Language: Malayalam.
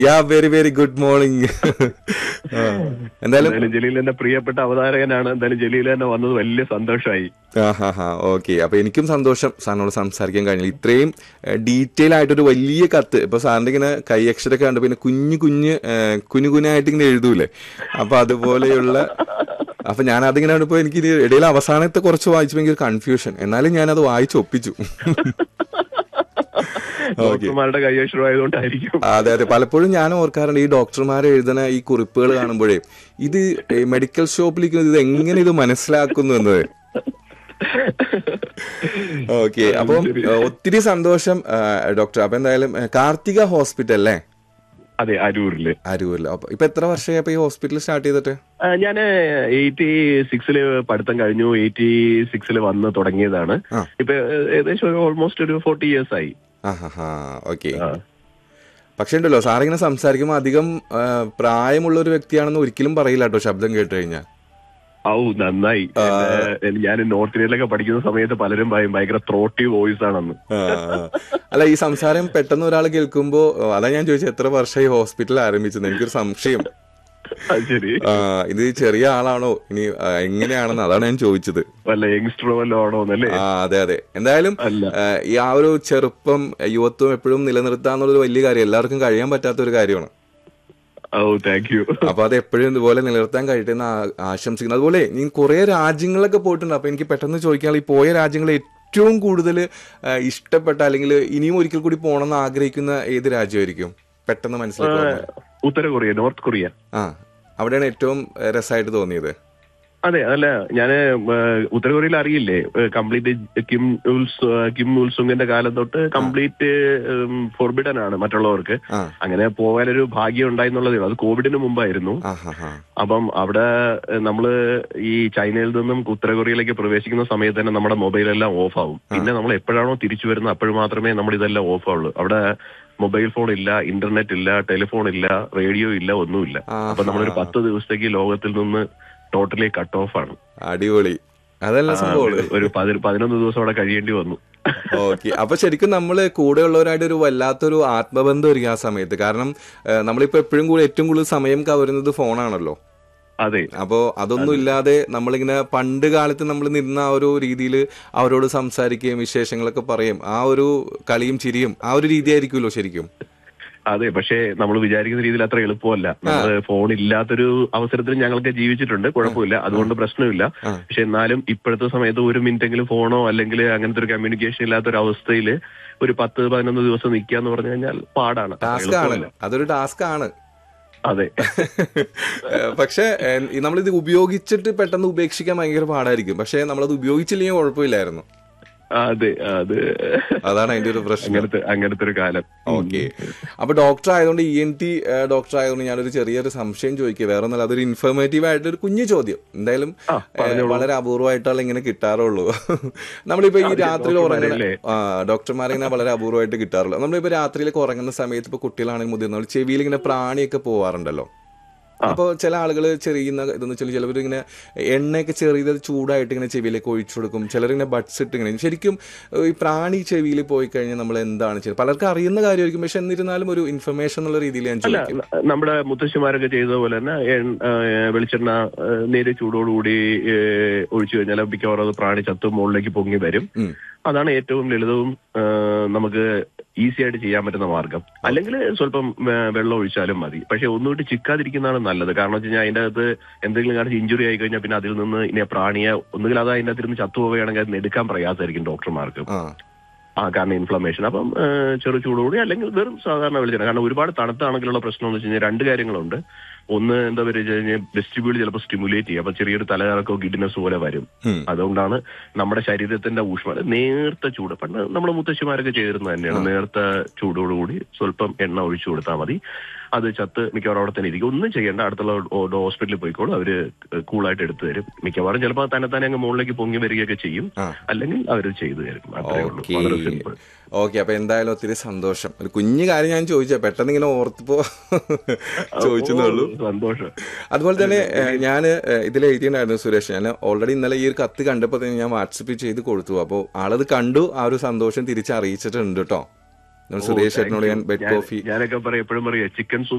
യാ വെരി വെരി ഗുഡ് മോർണിംഗ് എന്തായാലും എന്തായാലും ജലീൽ എന്റെ പ്രിയപ്പെട്ട അവതാരകനാണ് എന്തായാലും ജലീൽ തന്നെ വന്നത് വലിയ സന്തോഷമായി ആ ഹാ ഹാ ഓക്കെ അപ്പൊ എനിക്കും സന്തോഷം സാറിനോട് സംസാരിക്കാൻ കഴിഞ്ഞു ഇത്രയും ഡീറ്റെയിൽ ആയിട്ടൊരു വലിയ കത്ത് ഇപ്പൊ സാറിന്റെ ഇങ്ങനെ കൈയക്ഷരമൊക്കെ കണ്ട് പിന്നെ കുഞ്ഞു കുഞ്ഞ് ഏഹ്, കുഞ്ഞു കുഞ്ഞായിട്ട് ഇങ്ങനെ എഴുതൂലേ അപ്പൊ അതുപോലെയുള്ള അപ്പൊ ഞാൻ അതിങ്ങനെ കണ്ടപ്പോ എനിക്ക് ഇത് ഇടയിൽ അവസാനത്തെ കുറച്ച് വായിച്ചപ്പോൾ എനിക്ക് കൺഫ്യൂഷൻ എന്നാലും ഞാൻ അത് വായിച്ച് ഒപ്പിച്ചു ഡോക്ടർമാരുടെ കൈയക്ഷരമായതുകൊണ്ടായിരിക്കും അതെ അതെ പലപ്പോഴും ഞാൻ ഓർക്കാറുണ്ട് ഈ ഡോക്ടർമാർ എഴുതുന്ന ഈ കുറിപ്പുകൾ കാണുമ്പോഴേ ഇത് മെഡിക്കൽ ഷോപ്പിലേക്ക് ഇത് എങ്ങനെ ഇത് മനസ്സിലാക്കുന്നു എന്നത് ഓക്കെ അപ്പം ഏഹ്, ഒത്തിരി സന്തോഷം ഏഹ്, ഡോക്ടർ അപ്പൊ എന്തായാലും ഏഹ്, കാർത്തിക ഹോസ്പിറ്റൽ അല്ലേ അതെ അരൂരില് അരൂരിൽ അപ്പൊ ഇപ്പൊ എത്ര വർഷമായി അപ്പൊ ഈ ഹോസ്പിറ്റൽ സ്റ്റാർട്ട് ചെയ്തിട്ട് ഞാൻ എയ്റ്റി സിക്സില് പഠിത്തം കഴിഞ്ഞു എയ്റ്റി സിക്സില് വന്ന് തുടങ്ങിയതാണ് ആ. ഇപ്പൊ ഏ- ഏകദേശം ഒരു ഓൾമോസ്റ്റ് ഒരു ഫോർട്ടി ഇയേഴ്സ് ആയി ആ ഹാ ഹാ ഓക്കെ ആ. പക്ഷെ ഉണ്ടല്ലോ സാറിങ്ങനെ സംസാരിക്കുമ്പോൾ അധികം ഏഹ്, പ്രായമുള്ള ഒരു വ്യക്തിയാണെന്ന് ഒരിക്കലും പറയില്ല കേട്ടോ ശബ്ദം കേട്ട് കഴിഞ്ഞാൽ ഔ നന്നായി ഞാൻ നോർത്ത് ഇന്ത്യയിലൊക്കെ പഠിക്കുന്ന സമയത്ത് പലരും പറയും ഭയങ്കര ത്രോട്ടി വോയിസ് ആണെന്ന് ആ, ആ. അല്ല ഈ സംസാരം പെട്ടെന്ന് ഒരാൾ കേൾക്കുമ്പോ ഓ, അതാ ഞാൻ ചോദിച്ചത് എത്ര വർഷമായി ഹോസ്പിറ്റൽ ആരംഭിച്ചത് എനിക്കൊരു സംശയം അത് ശരി ആ, ഇത് ചെറിയ ആളാണോ ഇനി ആ, എങ്ങനെയാണെന്ന് അതാണ് ഞാൻ ചോദിച്ചത് വല്ല യങ്സ്റ്റർ വല്ല ആണോന്നല്ലേ ആ അതെ അതെ എന്തായാലും അല്ല. ആ, ഈ ആ ഒരു ചെറുപ്പം യുവത്വം എപ്പോഴും നിലനിർത്താന്നുള്ളൊരു വലിയ കാര്യം എല്ലാവർക്കും കഴിയാൻ പറ്റാത്ത ഒരു കാര്യമാണ് ഓ താങ്ക് യു അപ്പൊ അത് എപ്പോഴും ഇതുപോലെ നിലനിർത്താൻ കഴിയട്ടെ എന്ന് ആ- ആശംസിക്കുന്നു അതുപോലെ നീ കുറെ രാജ്യങ്ങളിലൊക്കെ പോയിട്ടുണ്ട് അപ്പൊ എനിക്ക് പെട്ടെന്ന് ചോദിക്കാൻ ഈ പോയ രാജ്യങ്ങൾ ഏറ്റവും കൂടുതൽ ഇഷ്ടപ്പെട്ട അല്ലെങ്കിൽ ഇനിയും ഒരിക്കൽ കൂടി പോകണമെന്ന് ആഗ്രഹിക്കുന്ന ഏത് രാജ്യമായിരിക്കും പെട്ടെന്ന് മനസ്സിലാക്കി ഓർമ്മ. ഉത്തര കൊറിയ നോർത്ത് കൊറിയ ആ അവിടെയാണ് ഏറ്റവും ഏഹ്, രസമായിട്ട് തോന്നിയത് അതെ അല്ല ഞാന് ഏഹ്, ഉത്തര കൊറിയയിൽ അറിയില്ലേ കംപ്ലീറ്റ് കിം ഉൽസ് കിം ഉൽസുങ്ങിന്റെ കാലം തൊട്ട് കംപ്ലീറ്റ് ഫോർബിഡൻ ആണ് മറ്റുള്ളവർക്ക് ആ അങ്ങനെ പോകാനൊരു ഭാഗ്യം ഉണ്ടായി എന്നുള്ളതേ ഉള്ളൂ അത് കോവിഡിന് മുമ്പായിരുന്നു ആ ഹാ ഹാ അപ്പം അവിടെ ഏഹ്, നമ്മള് ഈ ചൈനയിൽ നിന്നും ഉത്തര കൊറിയയിലേക്ക് പ്രവേശിക്കുന്ന സമയത്ത് തന്നെ നമ്മുടെ മൊബൈലെല്ലാം ഓഫ് ആവും പിന്നെ നമ്മൾ എപ്പോഴാണോ തിരിച്ചു വരുന്നത് അപ്പോൾ മാത്രമേ നമ്മൾ ഇതെല്ലാം ഓഫ് ആവുള്ളൂ അവിടെ മൊബൈൽ ഫോൺ ഇല്ല ഇന്റർനെറ്റ് ഇല്ല ടെലിഫോൺ ഇല്ല റേഡിയോ ഇല്ല ഒന്നുമില്ല ആഹാ. അപ്പൊ നമ്മളൊരു പത്ത് ദിവസത്തേക്ക് ലോകത്തിൽ നിന്ന് ടോട്ടലി കട്ട് ഓഫ് ആണ് അടിപൊളി അതല്ല ആ, സംഭവം ഒരു- ഒരു പതി- പതിനൊന്ന് ദിവസം അവിടെ കഴിയേണ്ടി വന്നു ഓക്കെ അപ്പൊ ശരിക്കും നമ്മള് കൂടെയുള്ളവരായിട്ട് ഒരു വല്ലാത്തൊരു ആത്മബന്ധം ഒരുങ്ങി ആ സമയത്ത് കാരണം ഏഹ്, നമ്മളിപ്പോ എപ്പോഴും കൂടി ഏറ്റവും കൂടുതൽ സമയം കവരുന്നത് ഫോണാണല്ലോ അതെ അപ്പോ അതൊന്നും ഇല്ലാതെ നമ്മളിങ്ങനെ പണ്ട് കാലത്ത് നമ്മൾ നിന്ന ആ ഒരു രീതിയിൽ അവരോട് സംസാരിക്കുകയും വിശേഷങ്ങളൊക്കെ പറയും ആ ഒരു കളിയും ചിരിയും ആ ഒരു രീതി ആയിരിക്കുമല്ലോ ശരിക്കും അതെ പക്ഷേ നമ്മൾ വിചാരിക്കുന്ന രീതിയിൽ അത്ര എളുപ്പമല്ല നമ്മള് ഫോൺ ഇല്ലാത്തൊരു അവസരത്തിൽ ഞങ്ങൾക്ക് ജീവിച്ചിട്ടുണ്ട് കുഴപ്പമില്ല അതുകൊണ്ട് പ്രശ്നമില്ല ആ. പക്ഷെ എന്നാലും ഇപ്പോഴത്തെ സമയത്ത് ഒരു മിനിറ്റെങ്കിലും ഫോണോ അല്ലെങ്കിൽ അങ്ങനത്തെ ഒരു കമ്മ്യൂണിക്കേഷൻ ഇല്ലാത്ത ഒരു അവസ്ഥയിൽ ഒരു പത്ത് പതിനൊന്ന് ദിവസം നിൽക്കുക എന്ന് പറഞ്ഞു കഴിഞ്ഞാൽ പാടാണ് അത്ര ടാസ്ക് ആണ് എളുപ്പമല്ല. അതൊരു ടാസ്ക് ആണ് അതെ ഏഹ് പക്ഷെ ഏഹ്, ഈ നമ്മളിത് ഉപയോഗിച്ചിട്ട് പെട്ടെന്ന് ഉപേക്ഷിക്കാൻ ഭയങ്കര പാടായിരിക്കും പക്ഷെ നമ്മളത് ഉപയോഗിച്ചില്ലെങ്കിൽ കുഴപ്പമില്ലായിരുന്നു അതെ അത് അതാണ് അതിന്റെ ഒരു പ്രശ്നം അങ്ങനത്തെ അങ്ങനത്തെ ഒരു കാലം ഓക്കെ അപ്പൊ ഡോക്ടർ ആയതുകൊണ്ട് ഇ എൻ ടി ഡോക്ടർ ആയതുകൊണ്ട് ഞാനൊരു ചെറിയൊരു സംശയം ചോദിക്കുക വേറെ ഒന്നല്ല അതൊരു ഇൻഫോർമേറ്റീവ് ആയിട്ടൊരു കുഞ്ഞു ചോദ്യം എന്തായാലും ആ, ഏഹ്, വളരെ അപൂർവമായിട്ടാണ് ഇങ്ങനെ കിട്ടാറുള്ളൂ നമ്മളിപ്പോ ഈ രാത്രിയിൽ ഉറങ്ങുന്ന ഡോക്ടർമാരല്ലേ? ആ ഡോക്ടർമാരെ ഇങ്ങനെ വളരെ അപൂർവമായിട്ട് കിട്ടാറുള്ളൂ നമ്മളിപ്പോ രാത്രിയിലൊക്കെ ഉറങ്ങുന്ന സമയത്ത് ഇപ്പൊ കുട്ടികളാണെങ്കിൽ മുതിർന്നവർ ചെവിയിൽ ഇങ്ങനെ പ്രാണിയൊക്കെ പോവാറുണ്ടല്ലോ അപ്പോൾ ചില ആളുകൾ ചെറിയുന്ന ഇതെന്ന് വെച്ചാൽ ചിലവർ ഇങ്ങനെ എണ്ണയൊക്കെ ചെറിയത് ചൂടായിട്ട് ഇങ്ങനെ ചെവിയിലേക്ക് ഒഴിച്ചു കൊടുക്കും ചിലർ ഇങ്ങനെ ബഡ്സ് ഇട്ട് ഇങ്ങനെ ശരിക്കും ഏഹ്, ഈ പ്രാണി ചെവിയിൽ പോയി കഴിഞ്ഞാൽ നമ്മൾ എന്താണ് ചെയ്യുന്നത് പലർക്കും അറിയുന്ന കാര്യമായിരിക്കും പക്ഷെ എന്നിരുന്നാലും ഒരു ഇൻഫർമേഷൻ എന്നുള്ള രീതിയിൽ ഞാൻ അല്ല ചോദിക്കും ന- നമ്മുടെ മുത്തശ്ശിമാരൊക്കെ ചെയ്ത പോലെ തന്നെ എൺ- ആ, വെളിച്ചെണ്ണ ആ, നേരെ ചൂടോടുകൂടി ഏ, ഒഴിച്ചു കഴിഞ്ഞാൽ മിക്കവാറും അത് പ്രാണി ചത്തും മുകളിലേക്ക് പൊങ്ങി വരും ഉം. അതാണ് ഏറ്റവും ലളിതവും ആ, നമുക്ക് ഈസി ആയിട്ട് ചെയ്യാൻ പറ്റുന്ന മാർഗം അല്ലെങ്കിൽ സ്വല്പം ആ, വെള്ളം ഒഴിച്ചാലും മതി പക്ഷെ ഒന്നുകൂടി ചിക്കാതിരിക്കുന്നതാണ് നല്ലത് കാരണം വെച്ച് കഴിഞ്ഞാൽ അതിന്റെ അകത്ത് എന്തെങ്കിലും കാണിച്ച് ഇഞ്ചുറി ആയി കഴിഞ്ഞാൽ പിന്നെ അതിൽ നിന്ന് ഇനി ആ പ്രാണിയെ ഒന്നുകിൽ അത് അതിന്റെ അകത്ത് ഇരുന്ന് ചത്തുപോവുകയാണെങ്കിൽ അത് എടുക്കാൻ പ്രയാസമായിരിക്കും ഡോക്ടർമാർക്ക് ആ ആ കാരണം ഇൻഫ്ലമേഷൻ അപ്പം ആ, ചെറു ചൂടോടി അല്ലെങ്കിൽ വെറും സാധാരണ വെളിച്ചെണ്ണ കാരണം ഒരുപാട് തണുത്താണെങ്കിലുള്ള പ്രശ്നം എന്ന് വെച്ച് കഴിഞ്ഞാൽ രണ്ട് കാര്യങ്ങളുണ്ട് ഒന്ന് എന്താ പറയുക കഴിഞ്ഞാൽ വെസ്റ്റിബ്യൂൾ ചിലപ്പോൾ സ്റ്റിമുലേറ്റ് ചെയ്യും അപ്പൊ ചെറിയൊരു തലകറക്കോ ഗിഡിനെസ് പോലെ വരും ഉം. അതുകൊണ്ടാണ് നമ്മുടെ ശരീരത്തിന്റെ ഊഷ്മ നേർത്ത ചൂട് പണ്ട് നമ്മുടെ മുത്തശ്ശിമാരൊക്കെ ചെയ്തിരുന്നത് തന്നെയാണ് നേർത്ത ചൂടോടുകൂടി സ്വല്പം എണ്ണ ഒഴിച്ചു കൊടുത്താൽ മതി അത് ചത്ത് മിക്കവാറും അവിടെ തന്നെ ഇരിക്കും ഒന്നും ചെയ്യേണ്ട അടുത്തുള്ള ഹോസ്പിറ്റലിൽ പോയിക്കോളും അവര് കൂളായിട്ട് എടുത്തു തരും മിക്കവാറും ചിലപ്പോൾ തന്നെ തന്നെ അങ്ങ് മുകളിലേക്ക് പൊങ്ങി വരികയൊക്കെ ചെയ്യും ആ. അല്ലെങ്കിൽ അവർ ചെയ്തു തരും അത്രേ ഉള്ളൂ ഓക്കെ വളരെ സിമ്പിൾ ഓക്കെ അപ്പൊ എന്തായാലും ഒത്തിരി സന്തോഷം ഒരു കുഞ്ഞു കാര്യം ഞാൻ ചോദിച്ചാ പെട്ടെന്ന് ഇങ്ങനെ ഓർത്തപ്പോ ചോദിച്ചെന്നേ ഉള്ളൂ സന്തോഷം അതുപോലെ തന്നെ ഞാൻ ഇതിൽ എഴുതിയിട്ടുണ്ടായിരുന്നു സുരേഷ് ഞാൻ ഓൾറെഡി ഇന്നലെ ഈ ഒരു കത്ത് കണ്ടപ്പോൾ തന്നെ ഞാൻ വാട്സപ്പിൽ ചെയ്ത് കൊടുത്തു അപ്പോൾ ആളത് കണ്ടു ആ ഒരു സന്തോഷം തിരിച്ചറിയിച്ചിട്ടുണ്ട് കേട്ടോ നമ്മൾ ഓ, സുരേഷ് thank ചേട്ടനോട് you. ഞാൻ ബെഡ് ഞാൻ- കോഫി ഞാനൊക്കെ പറയും എപ്പോഴും പറയാ ചിക്കൻ സൂപ്പ്